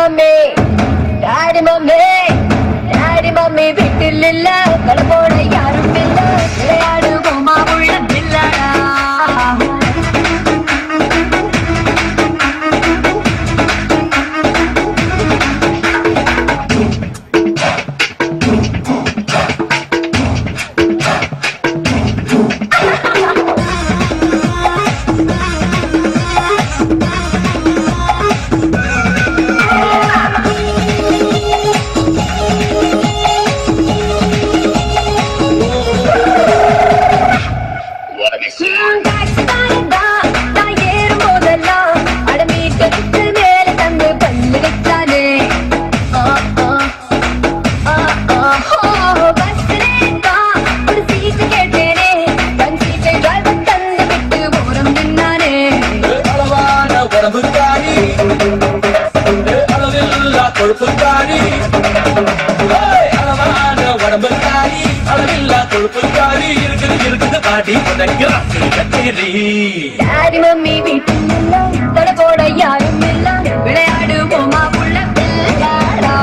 Mummy daddy mummy daddy mummy வீட்டில் இல்ல கடப்போட யாரும் இல்ல விளையாடுவோமா உள்ள பில்லடா டாக்ஸி தானடா, நான் ஏறும் போதெல்லாம் அட மீட்டருக்கு மேல தந்து பல்லு வச்சானே. ஆ, ஆ, ஆ, ஆ, ஓ, பஸ்ஸிலே தான் ஒரு சீட்டு கேட்டேனே. தன் சீட்டை driver தந்து விட்டு ஓரம் நின்னானே. அளவான உடம்புக்காரி அளவில்லா கொழுப்புக்காரி ஏய், அளவான உடம்புக்காரி அளவில்லா கொழுப்புக்காரி இருக்குது இருக்குது பாட்டி உனக்கு ராத்திரி கச்சேரி டாடி மம்மி வீட்டில் இல்ல, தட போட யாரும் இல்ல விளையாடுவோமா உள்ள பிள்ளையாடா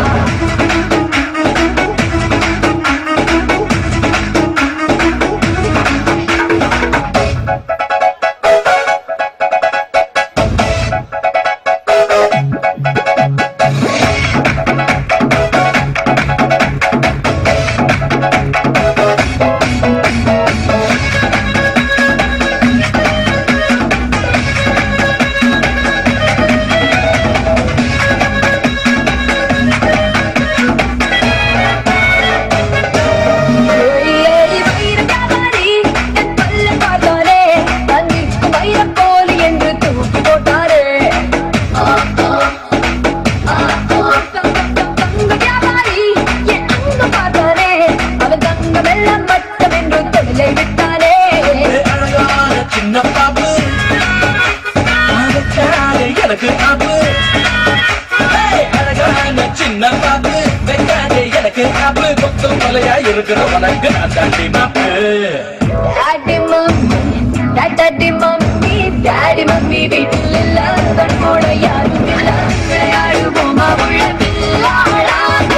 ஏய், ஏய், வைர வியாபாரி, என் பல்ல பார்த்தாரே, தங்கிக்கும் வைரப் போலி என்று தூக்கி போட்டாரே. ஆ, ஆ, ஆ, ஆ, தங்க, தங்க, தங்க வியாபாரி, என் அங்கம் பார்த்தாரே, அவன் தங்கமெல்லாம் மட்டம் என்று தொழிலை விட்டானே. ஏய், அழகான சின்ன பாப்பு அதற்காக எனக்கு ஆப்பு ஏய், அழகான சின்ன பாப்பு வெக்காதே எனக்கு ஆப்பு கொத்து மலையா இருக்கிற உனக்கு நான் தாண்டி மாப்பு daddy mummy, daddy mummy, daddy mummy வீட்டில் இல்ல, தன்னோட யாரும் இல்ல, விளையாடுவோமா உள்ள பிள்ளாடா.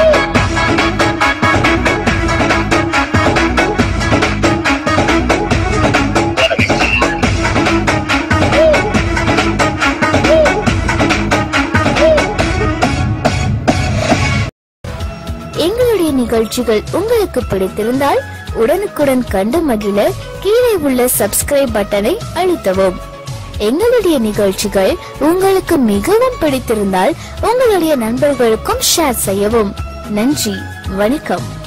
எங்களுடைய நிகழ்ச்சிகள் உங்களுக்கு பிடித்திருந்தால் உடனுக்குடன் கண்டு மகிழ கீழே உள்ள சப்ஸ்கிரைப் பட்டனை அழுத்தவும் எங்களுடைய நிகழ்ச்சிகள் உங்களுக்கு மிகவும் பிடித்திருந்தால் உங்களுடைய நண்பர்களுக்கும் ஷேர் செய்யவும் நன்றி வணக்கம்